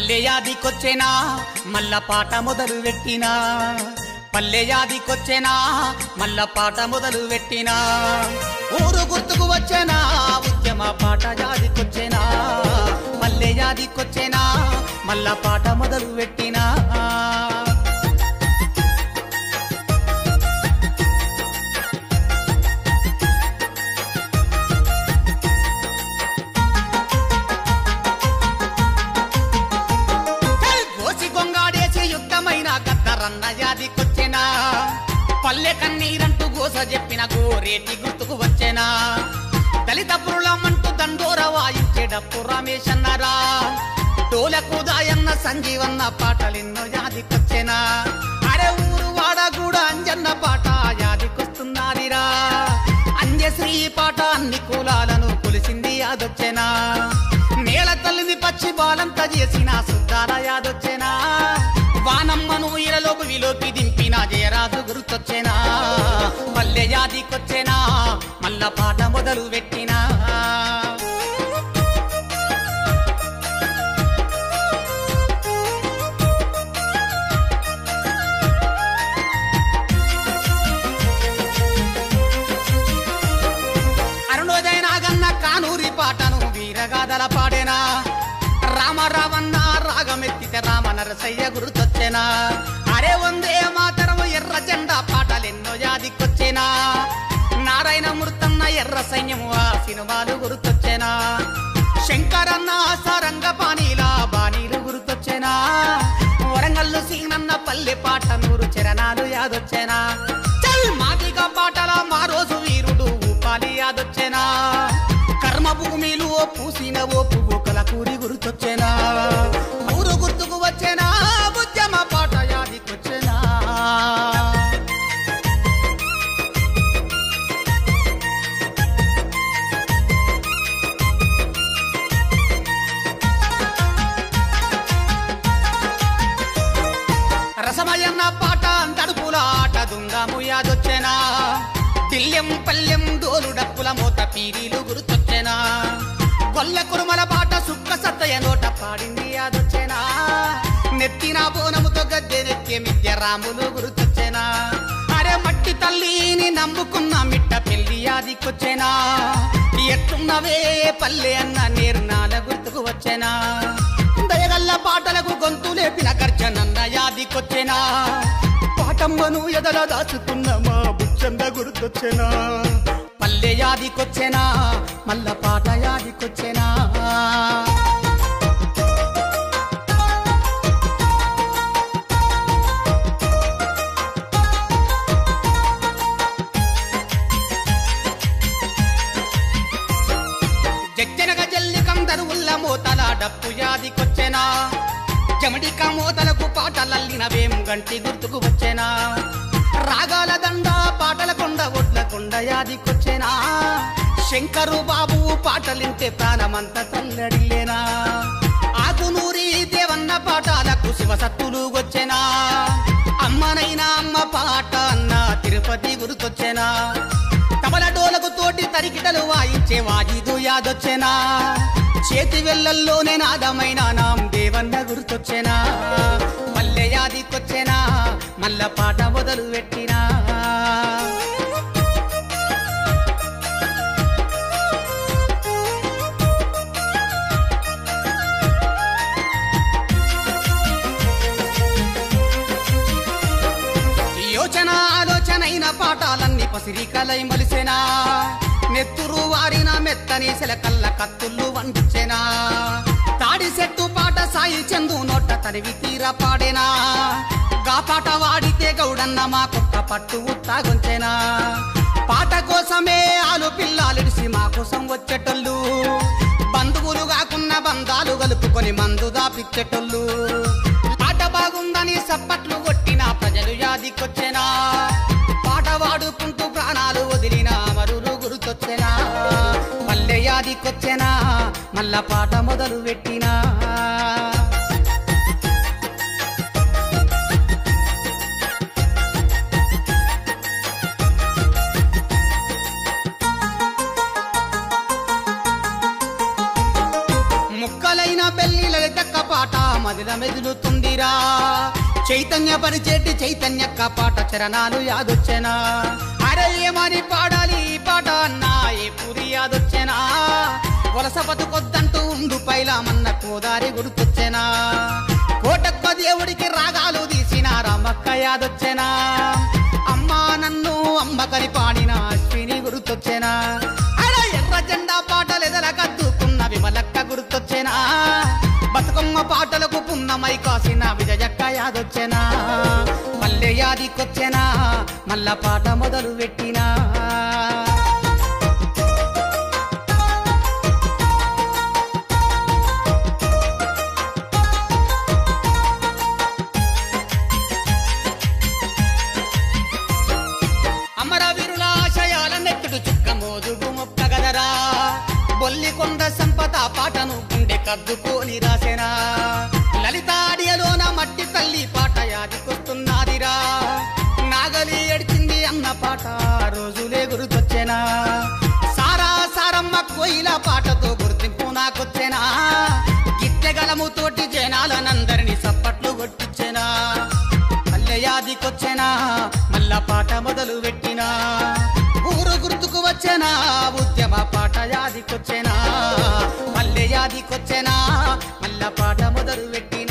పల్లె యాదికొచ్చేనా మల్ల పాట మొదలు పెట్టినా పల్లె యాదికొచ్చేనా మల్ల పాట మొదలు పెట్టినా ఊరు గుర్తుకు వచ్చేనా ఉద్యమ పాట యాదికొచ్చేనా పల్లె యాదికొచ్చేనా మల్ల పాట మొదలు పెట్టినా కోసి గొంగాడేసి యుద్ధమైన గద్దరన్న యాదికొచ్చెనా పల్లె కన్నీరంటూ గోస చెప్పిన గోరేటి గుర్తుకు వచ్చేనా దళిత పురులమంటూ దండోర వాయించేటప్పు రమేషన్నరా డోలకు దాయన్న సంజీవన్న పాటలెన్నో యాదికొచ్చెనా అరే ఊరు వాడ కూడా అంజన్న పాట యాదికొస్తున్నారిరా అంజశ్రీ పాట అన్ని కులాలను కొలిసింది యాదొచ్చెనా నేల తల్లిని పచ్చి బాలంతా చేసిన సుద్దాల యాదొచ్చెనా వానమ్మను ఇరలోకి విలోకి దింపిన జయరాజు గుర్తొచ్చెనా పల్లె యాదికొచ్చెనా మల్ల పాట మొదలు పెట్టినా అరుణోదయ నాగన్న కానూరి పాటను వీరగాదల పాడేనా రామరావన్న రాగమెత్తితే రామ నరసయ్య గుర్తొచ్చేనా అరే వందే మాతరం ఎర్ర జెండా పాటలెన్నో యాదికొచ్చేనా నారాయణ మృతన్న ఎర్ర సైన్యము ఆ సినిమాలు గుర్తొచ్చేనా శంకరన్న సారంగ పానీలా బాణీలు గుర్తొచ్చేనా వరంగల్లు సీనన్న పల్లె పాట నూరు చరణాలు యాదొచ్చేనా చల్ మాదిగా పాటల మా రోజు వీరుడు ఊపాలి యాదొచ్చేనా కర్మ భూమిలు ఓ పూసిన ఓ పువ్వు కలకూరి గుర్తొచ్చేనా ఊరు గుర్తుకు వచ్చేనా ఉద్యమ పాట యాదికొచ్చేనా రసమయన్న పాట తడుపుల ఆట దుంగము యాదొచ్చెనా తిల్లెం పల్లెం డోలు డప్పుల మోత పీరీలు గుర్తొచ్చెనా గొల్ల కురుమల పాట సుక్క సత్తయ్య నోట పాడింది యాదొచ్చెనా నెత్తిన బోనముతో గద్దె నెత్తి మిద్య రాములు గుర్తొచ్చెనా అరే మట్టి తల్లిని నమ్ముకున్న మిట్ట పెళ్లి యాదికొచ్చెనా ఎట్టున్నవే పల్లె అన్న నిర్నాల గుర్తుకు వచ్చెనా దయగల్ల పాటలకు గొంతు లేపిన గర్జనన్న యాదికొచ్చెనా పాటమ్మను ఎదల దాచుకున్న మా బుచ్చంద గుర్తొచ్చెనా పల్లె యాదికొచ్చెనా మల్ల పాట యాదికొచ్చెనా జజ్జనగ జల్లికం దరువుల్ల మూతల డప్పు యాదికొచ్చెనా జమడిక మూతలకు పాటలల్లిన వేము గంటి గుర్తుకు వచ్చెనా రాగాల దండ పాటల కొండ ఒడ్ల కొండ యాదికొచ్చెనా శంకరు బాబు పాటలింటే ప్రాణమంత తల్లడిల్లేనా ఆకునూరి దేవన్న పాటాలకు శివసత్తులు వచ్చెనా అమ్మనైనా అమ్మ పాట అన్న తిరుపతి గుర్తొచ్చెనా తమల డోలకు తోటి తరికిటలు వాయించే వాజిదు యాదొచ్చెనా చేతి వెళ్ళల్లోనే నాదమైన నాం దేవన్న గుర్తొచ్చెనా మల్లె యాదికొచ్చెనా మల్ల పాట మొదలు పెట్టినా యోచన ఆలోచనైన పాఠాలన్నీ పసిరికలై మలిసెనా నెత్తురు వారిన మెత్తని సెలకల్ల కత్తుళ్ళు వంచెనా తాడి చెట్టు పాట సాయి చందు నోట తరివి తీర పాడేనా గా పాట వాడితే గౌడన్న మా కొత్త పట్టు ఉత్తాగొంచెనా పాట కోసమే ఆలు పిల్లాలిడిసి మా కోసం వచ్చేటోళ్ళు బంధువులు కాకున్న బంధాలు కలుపుకొని మందు దాపిచ్చేటోళ్ళు పాట బాగుందని సప్పట్లు కొట్టిన ప్రజలు యాదికొచ్చెనా పాట వాడుకుంటూ ప్రాణాలు వదిలిన మరులు గుర్తొచ్చెనా పల్లె యాదికొచ్చెనా మళ్ళా పాట మొదలు పెట్టినా ముక్కలైన పెళ్లిల దక్క పాట మదిల మెదులుతుందిరా చైతన్య పరిచేటి చైతన్యక్క పాట చరణాలు యాదొచ్చెనా అరే ఏమని పాడాలి ఈ పాట అన్నా ఏ పురి యాదొచ్చెనా వలస బతుకొద్దంటూ ఉండు పైలామన్న కోదారి గుర్తొచ్చెనా కోటక్క దేవుడికి రాగాలు తీసిన రామక్క యాదొచ్చెనా అమ్మా నన్ను అమ్మకని పాడిన అశ్విని గుర్తొచ్చెనా అరే ఎర్ర జెండా పాటలు ఎదల కద్దుకున్న విమలక్క గుర్తొచ్చెనా బతుకమ్మ పాటలకు పున్నమై కాసిన విజయక్క యాదొచ్చెనా మల్లె యాదికొచ్చెనా మల్ల పాట మొదలు పెట్టినా అమరవీరుల ఆశయాల నెత్తుడు చుక్క మోదుగు మొక్కగదరా బొల్లికొండ సంపద పాటను గుండె కద్దుకోని రాసెనా లలితాడియలోన మట్టి తల్లి పాట యాదికొస్తున్నదిరా నాగలి ఎడిచింది అన్న పాట రోజులే గుర్తొచ్చెనా సారా సారమ్మ కోయిల పాటతో గుర్తింపు నాకొచ్చెనా గిట్టెగలముతోటి జనాలనందరినీ సప్పట్లు కొట్టించెనా మల్లెయాదికొచ్చెనా మల్ల పాట మొదలు పెట్టినా ఊరు గుర్తుకు వచ్చెనా ఉద్యమ పాట యాదికొచ్చెనా మల్లెయాదికొచ్చెనా మల్ల పాట మొదలు పెట్టినా